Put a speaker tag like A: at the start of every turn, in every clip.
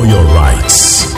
A: your rights.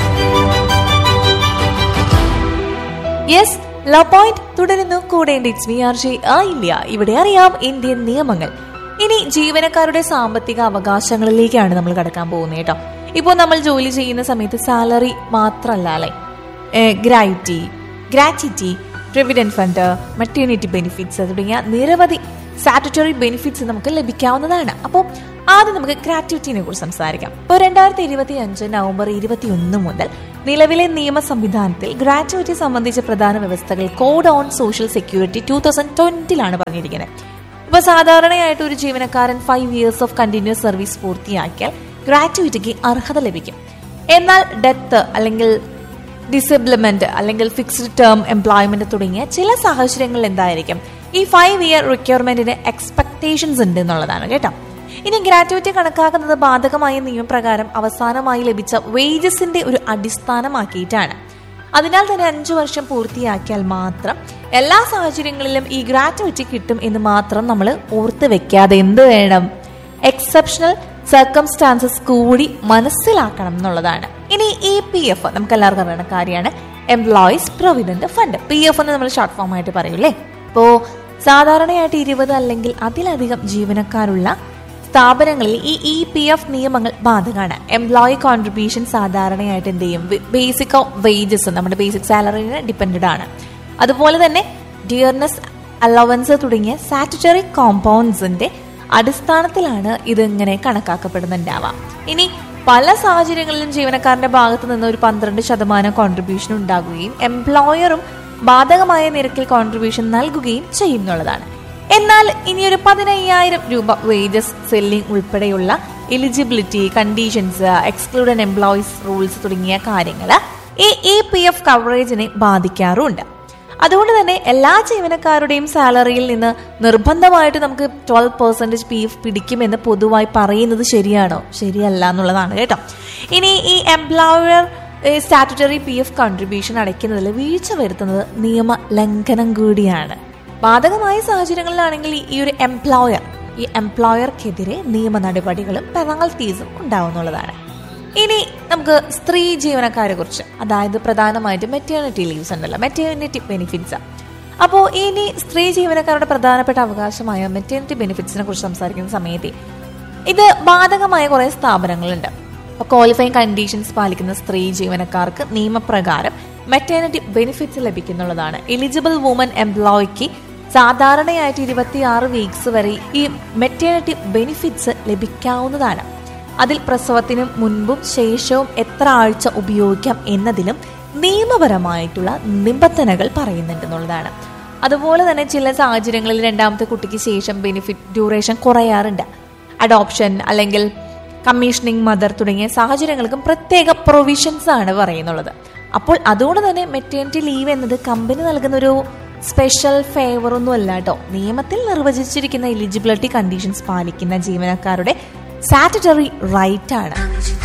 B: Yes love point തുടരുന്നു കൂടെ it's V R J ആ ഇല്ല ഇവിടെ അറിയാം ഇന്ത്യൻ നിയമങ്ങൾ ഇനി ജീവനക്കാരുടെ സാമ്പത്തിക അവകാശങ്ങളിലേക്കാണ് നമ്മൾ കടക്കാൻ പോകുന്നത് കേട്ടോ ഇപ്പോൾ നമ്മൾ ജോലി ചെയ്യുന്ന സമയത്ത് സാലറി മാത്രമല്ല അല്ലേ gratuity gratuity provident fund maternity benefits തുടങ്ങിയ നിരവധി സാറ്റുറ്ററി ബെനിഫിറ്റ്സ് നമുക്ക് ലഭിക്കാവുന്നതാണ് അപ്പോൾ ആദ്യം നമുക്ക് ഗ്രാറ്റുവിറ്റിനെ കുറിച്ച് സംസാരിക്കാം ഇപ്പോൾ രണ്ടായിരത്തി ഇരുപത്തി അഞ്ച് നവംബർ ഇരുപത്തി ഒന്ന് മുതൽ നിലവിലെ നിയമ സംവിധാനത്തിൽ ഗ്രാറ്റുവിറ്റി സംബന്ധിച്ച പ്രധാന വ്യവസ്ഥകൾ code on social security two thousand ട്വന്റിലാണ് പറഞ്ഞിരിക്കുന്നത് ഇപ്പൊ സാധാരണയായിട്ട് ഒരു ജീവനക്കാരൻ five years of continuous service പൂർത്തിയാക്കിയാൽ ഗ്രാറ്റുവിറ്റിക്ക് അർഹത ലഭിക്കും എന്നാൽ ഡെത്ത് അല്ലെങ്കിൽ ഡിസബിൾമെന്റ് അല്ലെങ്കിൽ ഫിക്സ്ഡ് ടേം എംപ്ലോയ്മെന്റ് തുടങ്ങിയ ചില സാഹചര്യങ്ങളിൽ എന്തായിരിക്കും ഈ ഫൈവ് ഇയർ റിക്വയർമെന്റിന് എക്സ്പെക്ടേഷൻസ് ഉണ്ട് എന്നുള്ളതാണ് കേട്ടോ ഇനി ഗ്രാറ്റുവിറ്റി കണക്കാക്കുന്നത് ബാധകമായ നിയമപ്രകാരം അവസാനമായി ലഭിച്ച വേജസിന്റെ ഒരു അടിസ്ഥാനമാക്കിയിട്ടാണ് അതിനാൽ തന്നെ അഞ്ചു വർഷം പൂർത്തിയാക്കിയാൽ മാത്രം എല്ലാ സാഹചര്യങ്ങളിലും ഈ ഗ്രാറ്റുവിറ്റി കിട്ടും എന്ന് മാത്രം നമ്മൾ ഓർത്ത് വെക്കാതെ എന്ത് വേണം എക്സെപ്ഷണൽ സർക്കംസ്റ്റാൻസസ് കൂടി മനസ്സിലാക്കണം എന്നുള്ളതാണ് ഇനി ഇ പി എഫ് നമുക്ക് എല്ലാവർക്കും അറിയുന്ന കാര്യമാണ് employees provident fund P F എന്ന് നമ്മൾ ഷോർട്ട് ഫോം ആയിട്ട് പറയൂലേ ഇപ്പോ സാധാരണയായിട്ട് ഇരുപത് അല്ലെങ്കിൽ അതിലധികം ജീവനക്കാരുള്ള സ്ഥാപനങ്ങളിൽ ഈ ഇ പി എഫ് നിയമങ്ങൾ ബാധകമാണ് എംപ്ലോയി കോൺട്രിബ്യൂഷൻ സാധാരണയായിട്ട് എന്ത് ചെയ്യും ബേസിക് വേജസ് നമ്മുടെ ബേസിക് സാലറിന് ഡിപ്പെൻഡ് ആണ് അതുപോലെ തന്നെ ഡിയർനെസ് അലവൻസ് തുടങ്ങിയ സാറ്റുറ്ററി കോമ്പൗണ്ട്സിന്റെ അടിസ്ഥാനത്തിലാണ് ഇതിങ്ങനെ കണക്കാക്കപ്പെടുന്നുണ്ടാവാം ഇനി പല സാഹചര്യങ്ങളിലും ജീവനക്കാരന്റെ ഭാഗത്ത് നിന്ന് ഒരു പന്ത്രണ്ട് ശതമാനം കോൺട്രിബ്യൂഷൻ ഉണ്ടാകുകയും എംപ്ലോയറും ബാധകമായ നിരക്കിൽ കോൺട്രിബ്യൂഷൻ നൽകുകയും ചെയ്യുന്നുള്ളതാണ് എന്നാൽ ഇനി ഒരു പതിനയ്യായിരം രൂപ വേജസ് സെല്ലിംഗ് ഉൾപ്പെടെയുള്ള eligibility conditions excluded employees rules തുടങ്ങിയ കാര്യങ്ങൾ ഈ ഇ പി എഫ് കവറേജിനെ ബാധിക്കാറുണ്ട് അതുകൊണ്ട് തന്നെ എല്ലാ ജീവനക്കാരുടെയും സാലറിയിൽ നിന്ന് നിർബന്ധമായിട്ട് നമുക്ക് ട്വൽവ് പെർസെൻറ്റേജ് പി എഫ് പിടിക്കുമെന്ന് പൊതുവായി പറയുന്നത് ശരിയാണോ ശരിയല്ല എന്നുള്ളതാണ് കേട്ടോ ഇനി ഈ employer statutory P F contribution അടയ്ക്കുന്നതിൽ വീഴ്ച വരുത്തുന്നത് നിയമ ലംഘനം കൂടിയാണ് ബാധകമായ സാഹചര്യങ്ങളിലാണെങ്കിൽ ഈ ഒരു എംപ്ലോയർ ഈ എംപ്ലോയർക്കെതിരെ നിയമ നടപടികളും പെനാൽറ്റീസും ഉണ്ടാവുന്നുള്ളതാണ് ഇനി നമുക്ക് സ്ത്രീ ജീവനക്കാരെ കുറിച്ച് അതായത് പ്രധാനമായിട്ടും മെറ്റേണിറ്റി ലീവ്സ് ഉണ്ടല്ലോ മെറ്റേണിറ്റി ബെനിഫിറ്റ്സ് അപ്പോൾ ഇനി സ്ത്രീ ജീവനക്കാരുടെ പ്രധാനപ്പെട്ട അവകാശമായ മെറ്റേണിറ്റി ബെനിഫിറ്റ്സിനെ കുറിച്ച് സംസാരിക്കുന്ന സമയത്ത് ഇത് ബാധകമായ കുറേ സ്ഥാപനങ്ങളുണ്ട് അപ്പോൾ ക്വാളിഫയിങ് കണ്ടീഷൻസ് പാലിക്കുന്ന സ്ത്രീ ജീവനക്കാർക്ക് നിയമപ്രകാരം മെറ്റേണിറ്റി ബെനിഫിറ്റ്സ് ലഭിക്കുന്നുള്ളതാണ് എലിജിബിൾ വുമൻ എംപ്ലോയിക്ക് സാധാരണയായിട്ട് ഇരുപത്തിയാറ് വീക്സ് വരെ ഈ മെറ്റേണിറ്റി ബെനിഫിറ്റ്സ് ലഭിക്കാവുന്നതാണ് അതിൽ പ്രസവത്തിന് മുൻപും ശേഷവും എത്ര ആഴ്ച ഉപയോഗിക്കാം എന്നതിലും നിയമപരമായിട്ടുള്ള നിബന്ധനകൾ പറയുന്നുണ്ടെന്നുള്ളതാണ് അതുപോലെ തന്നെ ചില സാഹചര്യങ്ങളിൽ രണ്ടാമത്തെ കുട്ടിക്ക് ശേഷം ബെനിഫിറ്റ് ഡ്യൂറേഷൻ കുറയാറുണ്ട് അഡോപ്ഷൻ അല്ലെങ്കിൽ കമ്മീഷനിങ് മദർ തുടങ്ങിയ സാഹചര്യങ്ങൾക്കും പ്രത്യേക പ്രൊവിഷൻസ് ആണ് പറയുന്നുള്ളത് അപ്പോൾ അതുകൊണ്ട് തന്നെ മെറ്റേണിറ്റി ലീവ് എന്നത് കമ്പനി നൽകുന്ന ഒരു സ്പെഷ്യൽ ഫേവർ ഒന്നും അല്ല കേട്ടോ നിയമത്തിൽ നിർവചിച്ചിരിക്കുന്ന എലിജിബിലിറ്റി കണ്ടീഷൻസ് പാലിക്കുന്ന ജീവനക്കാരുടെ സാറ്ററ്ററി റൈറ്റ് ആണ്